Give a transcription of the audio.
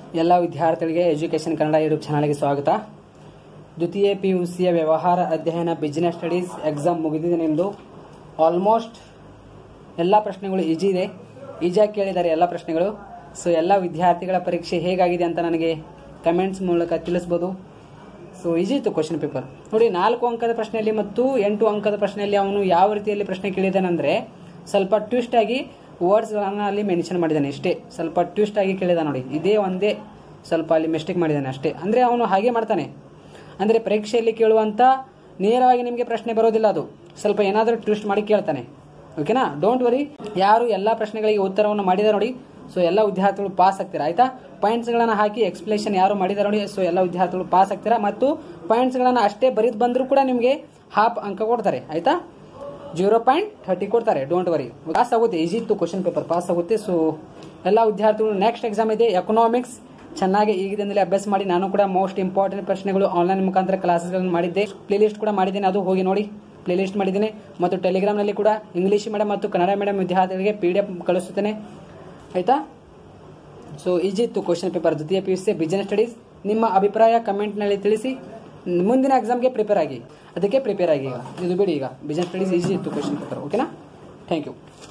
ಎಲ್ಲ ವಿದ್ಯಾರ್ಥಿಗಳಿಗೆ education Kannada YouTube ಚಾನಲ್ಗೆ ಸ್ವಾಗತ ದ್ವಿತೀಯ ಪಿ ಯು ಸಿಯ ವ್ಯವಹಾರ ಅಧ್ಯಯನ ಬಿಸಿನೆಸ್ ಸ್ಟಡೀಸ್ ಎಕ್ಸಾಮ್ ಮುಗಿದಿದೆ ನಿಮ್ಮದು ಆಲ್ಮೋಸ್ಟ್ ಎಲ್ಲ ಪ್ರಶ್ನೆಗಳು ಈಜಿ ಇದೆ ಈಜಿಯಾಗಿ ಕೇಳಿದ್ದಾರೆ ಎಲ್ಲ ಪ್ರಶ್ನೆಗಳು ಸೊ ಎಲ್ಲ ವಿದ್ಯಾರ್ಥಿಗಳ ಪರೀಕ್ಷೆ ಹೇಗಾಗಿದೆ ಅಂತ ನನಗೆ ಕಮೆಂಟ್ಸ್ ಮೂಲಕ ತಿಳಿಸ್ಬೋದು ಸೊ ಈಜಿ ಇತ್ತು ಕ್ವಶನ್ ಪೇಪರ್ ನೋಡಿ ನಾಲ್ಕು ಅಂಕದ ಪ್ರಶ್ನೆಯಲ್ಲಿ ಮತ್ತು ಎಂಟು ಅಂಕದ ಪ್ರಶ್ನೆಯಲ್ಲಿ ಅವನು ಯಾವ ರೀತಿಯಲ್ಲಿ ಪ್ರಶ್ನೆ ಕೇಳಿದಾನಂದ್ರೆ ಸ್ವಲ್ಪ ಟ್ವಿಸ್ಟ್ ಆಗಿ ವರ್ಡ್ಸ್ಗಳನ್ನು ಅಲ್ಲಿ ಮೆನ್ಷನ್ ಮಾಡಿದ್ದಾನೆ ಇಷ್ಟೇ ಸ್ವಲ್ಪ ಟ್ವಿಸ್ಟ್ ಆಗಿ ಕೇಳಿದ ನೋಡಿ ಇದೇ ಒಂದೇ ಸ್ವಲ್ಪ ಅಲ್ಲಿ ಮಿಸ್ಟೇಕ್ ಮಾಡಿದ್ದಾನೆ ಅಷ್ಟೇ ಅಂದರೆ ಅವನು ಹಾಗೆ ಮಾಡ್ತಾನೆ ಅಂದರೆ ಪರೀಕ್ಷೆಯಲ್ಲಿ ಕೇಳುವಂಥ ನೇರವಾಗಿ ನಿಮಗೆ ಪ್ರಶ್ನೆ ಬರೋದಿಲ್ಲ ಅದು ಸ್ವಲ್ಪ ಏನಾದರೂ ಟ್ವಿಸ್ಟ್ ಮಾಡಿ ಕೇಳ್ತಾನೆ ಓಕೆನಾ ಡೋಂಟ್ ವರಿ ಯಾರು ಎಲ್ಲ ಪ್ರಶ್ನೆಗಳಿಗೆ ಉತ್ತರವನ್ನು ಮಾಡಿದಾರೆ ನೋಡಿ ಸೊ ಎಲ್ಲ ವಿದ್ಯಾರ್ಥಿಗಳು ಪಾಸ್ ಆಗ್ತೀರಾ ಆಯ್ತಾ ಪಾಯಿಂಟ್ಸ್ಗಳನ್ನು ಹಾಕಿ ಎಕ್ಸ್ಪ್ಲೇಷನ್ ಯಾರು ಮಾಡಿದಾರೆ ನೋಡಿ ಸೊ ಎಲ್ಲ ವಿದ್ಯಾರ್ಥಿಗಳು ಪಾಸ್ ಆಗ್ತೀರಾ ಮತ್ತು ಪಾಯಿಂಟ್ಸ್ಗಳನ್ನು ಅಷ್ಟೇ ಬರೀದ್ ಬಂದರೂ ಕೂಡ ನಿಮಗೆ ಹಾಫ್ ಅಂಕ ಕೊಡ್ತಾರೆ ಆಯ್ತಾ ಜೀರೋ ಪಾಯಿಂಟ್ ಥರ್ಟಿ ಕೊಡ್ತಾರೆ ಡೋಂಟ್ ವರಿ ಪಾಸ್ ಆಗುತ್ತೆ ಈಸಿ ಇತ್ತು ಕ್ವಶನ್ ಪೇಪರ್ ಪಾಸ್ ಆಗುತ್ತೆ ಸೊ ಎಲ್ಲ ವಿದ್ಯಾರ್ಥಿಗಳು ನೆಕ್ಸ್ಟ್ ಎಕ್ಸಾಮ್ ಇದೆ ಎಕನಾಮಿಕ್ಸ್ ಚೆನ್ನಾಗಿ ಈಗಿದಿಂದಲೇ ಅಭ್ಯಾಸ ಮಾಡಿ ನಾನು ಕೂಡ ಮೋಸ್ಟ್ ಇಂಪಾರ್ಟೆಂಟ್ ಪ್ರಶ್ನೆಗಳು ಆನ್ಲೈನ್ ಮುಖಾಂತರ ಕ್ಲಾಸಸ್ಗಳನ್ನು ಮಾಡಿದ್ದೆ ಪ್ಲೇ ಲಿಸ್ಟ್ ಕೂಡ ಮಾಡಿದ್ದೇನೆ ಅದು ಹೋಗಿ ನೋಡಿ ಪ್ಲೇ ಲಿಸ್ಟ್ ಮಾಡಿದ್ದೇನೆ ಮತ್ತು ಟೆಲಿಗ್ರಾಮ್ನಲ್ಲಿ ಕೂಡ ಇಂಗ್ಲೀಷ್ ಮೀಡಿಯಂ ಮತ್ತು ಕನ್ನಡ ಮೀಡಿಯಂ ವಿದ್ಯಾರ್ಥಿಗಳಿಗೆ ಪಿ ಡಿ ಎಫ್ ಕಳಿಸುತ್ತೇನೆ ಆಯ್ತಾ ಸೊ ಈಜಿ ಇತ್ತು ಕ್ವಶನ್ ಪೇಪರ್ ದ್ವಿತೀಯ P U C business studies ನಿಮ್ಮ ಅಭಿಪ್ರಾಯ ಕಮೆಂಟ್ನಲ್ಲಿ ತಿಳಿಸಿ ಮುಂದಿನ ಎಕ್ಸಾಮ್ಗೆ ಪ್ರಿಪೇರ್ ಆಗಿ ಅದಕ್ಕೆ ಪ್ರಿಪೇರ್ ಆಗಿ ಈಗ ಇದು ಬಿಡಿ ಈಗ ಬಿಸಿನೆಸ್ ಸ್ಟಡೀಸ್ ಈಜಿ ಇತ್ತು ಕ್ವಶನ್ ಪೇಪರ್ ಓಕೆನಾ ಥ್ಯಾಂಕ್ ಯು